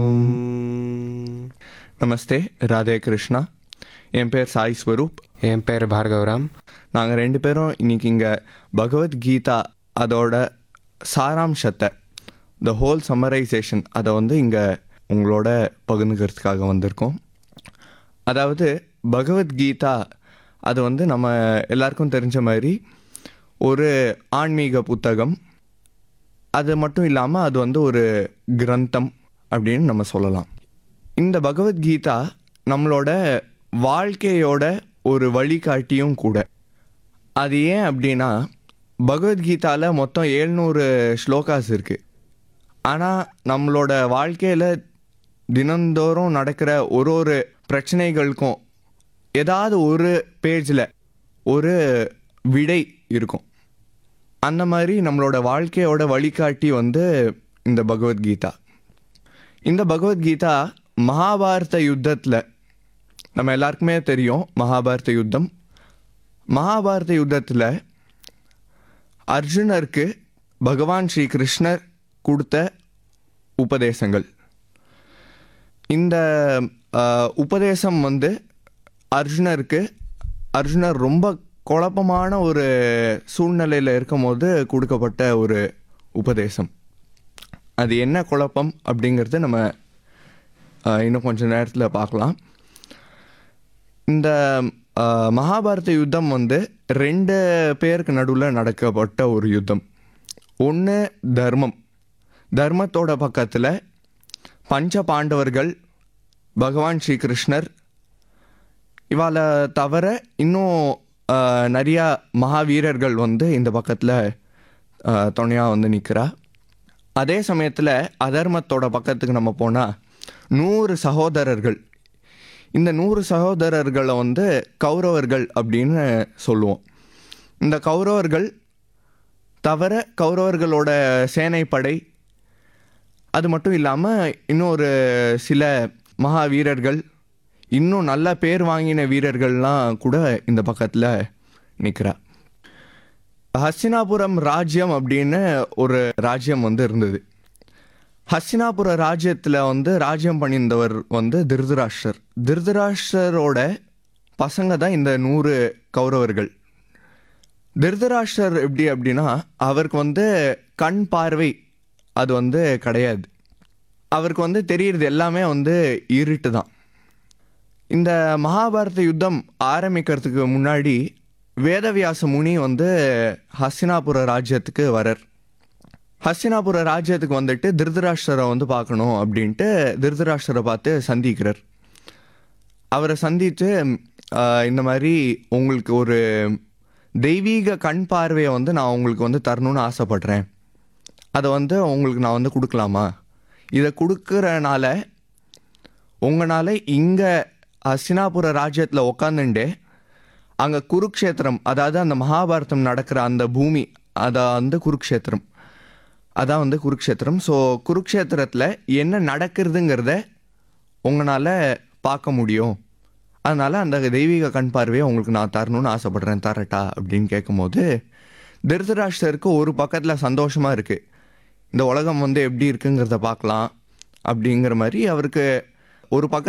நமஸ்தே ராதே கிருஷ்ணா என் பேர் சாய் ஸ்வரூப் என் பேர் பார்கவராம் நாங்கள் ரெண்டு பேரும் இன்னைக்கு இங்கே பகவத்கீதா அதோட சாராம்சத்தை த ஹோல் சம்மரைசேஷன் அதை வந்து இங்கே உங்களோட பகிர்ந்துக்கிறதுக்காக வந்திருக்கோம் அதாவது பகவத்கீதா அது வந்து நம்ம எல்லாருக்கும் தெரிஞ்ச மாதிரி ஒரு ஆன்மீக புத்தகம் அது மட்டும் இல்லாமல் அது வந்து ஒரு கிரந்தம் அப்படின்னு நம்ம சொல்லலாம் இந்த பகவத்கீதா நம்மளோட வாழ்க்கையோட ஒரு வழிகாட்டியும் கூட அது ஏன் அப்படின்னா பகவத்கீதாவில் மொத்தம் ஏழ்நூறு ஸ்லோகாஸ் இருக்குது ஆனால் நம்மளோட வாழ்க்கையில் தினந்தோறும் நடக்கிற ஒரு ஒரு பிரச்சனைகளுக்கும் ஏதாவது ஒரு பேஜில் ஒரு விடை இருக்கும் அந்த மாதிரி நம்மளோட வாழ்க்கையோட வழிகாட்டி வந்து இந்த பகவத்கீதா இந்த பகவத்கீதா மகாபாரத யுத்தத்தில் நம்ம எல்லாருக்குமே தெரியும் மகாபாரத யுத்தம் மகாபாரத யுத்தத்தில் அர்ஜுனருக்கு பகவான் ஸ்ரீ கிருஷ்ணர் கொடுத்த உபதேசங்கள் இந்த அஹ், உபதேசம் வந்து அர்ஜுனருக்கு அர்ஜுனர் ரொம்ப குழப்பமான ஒரு சூழ்நிலையில் இருக்கும்போது கொடுக்கப்பட்ட ஒரு உபதேசம் அது என்ன குழப்பம் அப்படிங்கிறது நம்ம அஹ், இன்னும் கொஞ்சம் நேரத்தில் பார்க்கலாம் இந்த அஹ், மகாபாரத யுத்தம் வந்து ரெண்டு பேருக்கு நடுவில் நடக்கப்பட்ட ஒரு யுத்தம் ஒன்று தர்மம் தர்மத்தோட பக்கத்தில் பஞ்ச பாண்டவர்கள் பகவான் ஸ்ரீ கிருஷ்ணர் இவாளை தவிர இன்னும் அஹ், நிறையா மகாவீரர்கள் வந்து இந்த பக்கத்தில் துணையாக வந்து நிற்கிறா அதே சமயத்தில் அதர்மத்தோட பக்கத்துக்கு நம்ம போனால் நூறு சகோதரர்கள் இந்த நூறு சகோதரர்களை வந்து கௌரவர்கள் அப்படின்னு சொல்லுவோம் இந்த கௌரவர்கள் தவிர கௌரவர்களோட சேனைப்படை அது மட்டும் இல்லாமல் இன்னொரு சில மகா வீரர்கள் இன்னும் நல்ல பேர் வாங்கின வீரர்கள்லாம் கூட இந்த பக்கத்தில் நிற்கிறா ஹஸ்தினாபுரம் ராஜ்யம் அப்படின்னு ஒரு ராஜ்யம் வந்து இருந்தது ஹஸ்தினாபுர ராஜ்யத்தில் வந்து ராஜ்யம் பண்ணியிருந்தவர் வந்து திருதராஷ்டர் திருதராஷ்டரோட பசங்க தான் இந்த நூறு கௌரவர்கள் திருதராஷ்டர் எப்படி அப்படின்னா அவருக்கு வந்து கண் பார்வை அது வந்து கிடையாது அவருக்கு வந்து தெரியறது எல்லாமே வந்து இருட்டு தான் இந்த மகாபாரத யுத்தம் ஆரம்பிக்கிறதுக்கு முன்னாடி வேதவியாச முனி வந்து ஹஸ்தினாபுர ராஜ்யத்துக்கு வரர் ஹஸ்தினாபுர ராஜ்யத்துக்கு வந்துட்டு திருதராஷ்டரை வந்து பார்க்கணும் அப்படின்ட்டு திருதராஷ்டரை பார்த்து சந்திக்கிறார் அவரை சந்தித்து ஆஹ், இந்த மாதிரி உங்களுக்கு ஒரு தெய்வீக கண் பார்வையை வந்து நான் உங்களுக்கு வந்து தரணும்னு ஆசைப்படுறேன் அதை வந்து உங்களுக்கு நான் வந்து கொடுக்கலாமா இதை கொடுக்குறனால உங்களால் இங்கே ஹஸ்தினாபுர ராஜ்யத்தில் உக்காந்துட்டு அங்கே குருக்ஷேத்திரம் அதாவது அந்த மகாபாரதம் நடக்கிற அந்த பூமி அதை வந்து குருக்ஷேத்திரம் அதான் வந்து குருக்ஷேத்திரம் ஸோ குருக்ஷேத்திரத்தில் என்ன நடக்கிறதுங்கிறத உங்களால் பார்க்க முடியும் அதனால் அந்த தெய்வீக கண் பார்வையை உங்களுக்கு நான் தரணும்னு ஆசைப்படுறேன் தரட்டா அப்படின்னு கேட்கும்போது திருதராஷ்டருக்கு ஒரு பக்கத்தில் சந்தோஷமாக இருக்குது இந்த உலகம் வந்து எப்படி இருக்குங்கிறத பார்க்கலாம் அப்படிங்கிற மாதிரி அவருக்கு ஒரு பக்கம்